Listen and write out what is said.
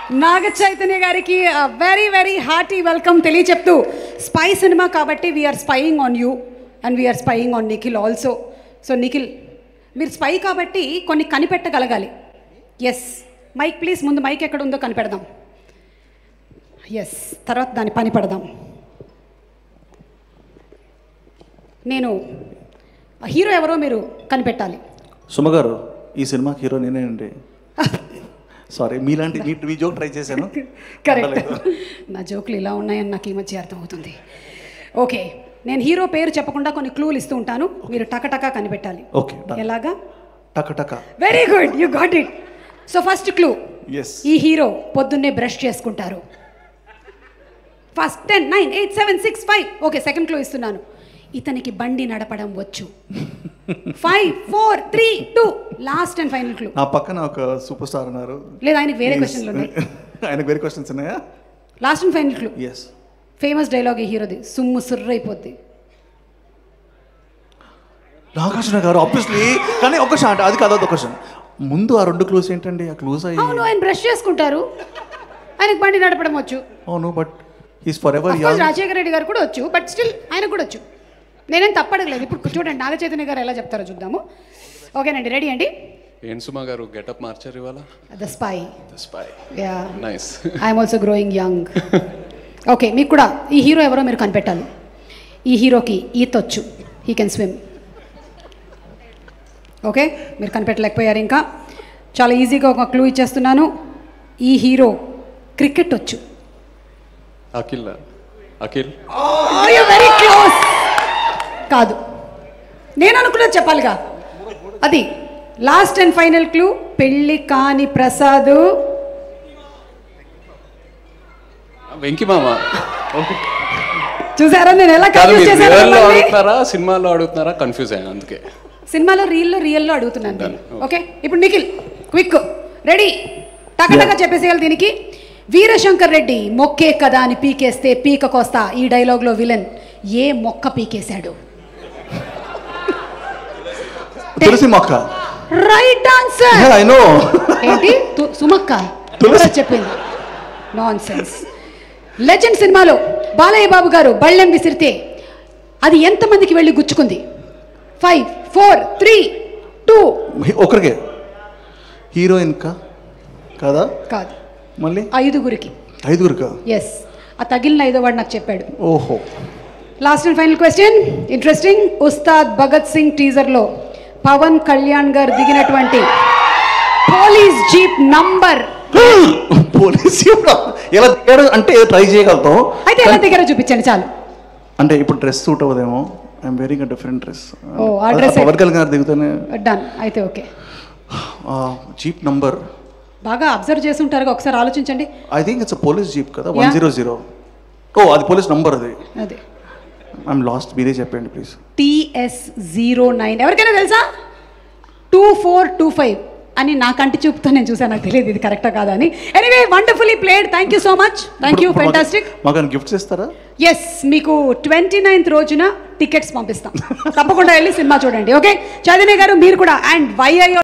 నాగ చైతన్య గారికి very very hearty welcome తెలియచెప్తూ spy cinema కాబట్టి we're spying on you and we're spying on Nikhil also so Nikhil మీరు spy కాబట్టి కొన్ని కనిపెట్టగలగాలి ఎస్ మైక్ ప్లీజ్ ముందు మైక్ ఎక్కడ ఉందో కనిపెడదాం ఎస్ తర్వాత దాని పని పడదాం నేను హీరో ఎవరో మీరు కనిపెట్టాలి సుమగారు ఈ సినిమాకి హీరో నేనేనండి సారీ మీలాంటి నీ మీ జోక్ ట్రై చేశాను కరెక్ట్ నా జోకులు ఇలా ఉన్నాయని నాకు ఈ మధ్య అర్థమవుతుంది ఓకే నేను హీరో పేరు చెప్పకుండా కొన్ని క్లూలు ఇస్తూ ఉంటాను మీరు టకటకా కనిపెట్టాలి ఓకే ఎలాగా టక టక very good you got it so first clue yes ఈ హీరో పొద్దున్నే బ్రష్ చేసుకుంటారు first ten nine eight seven six five okay second clue ఇస్తున్నాను ఇతనికి బండి నడపడం వచ్చు five four three two last and final clue నా పక్కన ఒక సూపర్ స్టార్ ఉన్నారు లేదా ఆయనకి వేరే క్వశ్చన్లు ఉన్నాయి ఆయనకు వేరే క్వశ్చన్స్ ఉన్నాయా last and final clue yes famous dialogue ఈ హీరోది సుమ్ము సుర్రైపోద్ది నాగార్జున గారు ఆబ్వియస్లీ కానీ ఒక షాట్ అది కాదు ఒక క్వశ్చన్ ముందు ఆ రెండు క్లూస్ ఏంటండి ఆ క్లూస్ అయ్యి అవును ఆయన బ్రష్ చేసుకుంటారు ఆయనకు బండి నడపడం వచ్చు అవును but he's forever Of course, young Rajasekhara Reddy గారు కూడా వచ్చు బట్ స్టిల్ ఆయనకు కూడా వచ్చు నేనేం తప్పడగలేదు ఇప్పుడు చూడండి నాగ చైతన్య గారు ఎలా చెప్తారో చూద్దాము ఓకేనండి రెడీ అండి ఏం సుమా గారు గెటప్ మార్చారు ఇవాళ the spy spy yeah nice I'm also growing young okay మీకు కూడా ఈ హీరో ఎవరో మీరు కనిపెట్టాలి ఈ హీరోకి ఈత వచ్చు హీ కెన్ స్విమ్ ఓకే మీరు కనిపెట్టలేకపోయారు ఇంకా చాలా ఈజీగా ఒక క్లూ ఇచ్చేస్తున్నాను ఈ హీరో క్రికెట్ వచ్చు అఖిల్ అఖిల్ వెరీ క్లోజ్ కాదు నేను అనుకున్నది చెప్పాలిగా అది లాస్ట్ అండ్ ఫైనల్ క్లూ పెళ్ళి కాని ప్రసాద్ వెంకి మామ చూసారా నేను ఎలా కాదు కన్ఫ్యూజ్ మీరు రియల్లో చేశాను అడుగుతున్నారా సినిమాలో అడుగుతున్నారా కన్ఫ్యూజ్ అయ్యాను అందుకే సినిమాలో రీల్లో రియల్లో అడుగుతున్నాను నేను Done. ఓకే ఇప్పుడు నిఖిల్ క్విక్ రెడీ టకటక చెప్పేసేయాలి దీనికి వీరశంకర్ రెడ్డి మొక్కే కదా అని పీకేస్తే పీక కోస్తా ఈ డైలాగ్లో విలన్ ఏ మొక్క పీకేశాడు తులసి మొక్క రైట్ ఆన్సర్ ఐ నో ఏంటి తు- సుమక్క తులసి. ఎవరో చెప్పింది నాన్ సెన్స్ లెజెండ్ సినిమాలో బాలయ్య బాబు గారు బళ్ళెం విసిరితే అది ఎంతమందికి వెళ్ళి గుచ్చుకుంది ఫైవ్ ఫోర్ త్రీ టూ ఒకరికే హీరోయిన్ కా కాదా కాదు మళ్ళీ ఐదుగురికి ఐదుగురికా ఎస్ ఆ తగిలిన ఐదో వాడు నాకు చెప్పాడు ఓహో last and final question interesting Ustaad Bhagat Singh టీజర్లో పవన్ కళ్యాణ్ గారు దిగినటువంటి పోలీస్ జీప్ నంబర్ పోలీస్ ఎలా దిగాడు అంటే ట్రై చేయగలుగుతాం అయితే ఎలా దగ్గర చూపించండి చాలు అంటే ఇప్పుడు డ్రెస్ సూట్ అవ్వదేమో I'm wearing a different dress oh, a dress Pawan Kalyan గారు దిగుతానే డన్ అయితే ఓకే జీప్ నంబర్ బాగా అబ్జర్వ్ చేసి ఉంటారు ఒకసారి ఆలోచించండి I think it's police jeep కదా Yeah. One zero zero oh అది పోలీస్ నంబర్ అది అదే ఐఎమ్ లాస్ట్ మీరే చెప్పండి ప్లీజ్ టీఎస్ జీరో నైన్ ఎవరికైనా తెలుసా టూ ఫోర్ టూ ఫైవ్ అని నా కంటి చూపుతో నేను చూసాను నాకు తెలియదు ఇది కరెక్టా కాదా అని anyway wonderfully played thank you so much thank you fantastic మాకు గిఫ్ట్స్ ఇస్తారా ఎస్ మీకు ట్వంటీ నైన్త్ రోజున టికెట్స్ పంపిస్తాం తప్పకుండా వెళ్ళి సినిమా చూడండి ఓకే చైతన్య గారు మీరు కూడా అండ్ వైఐ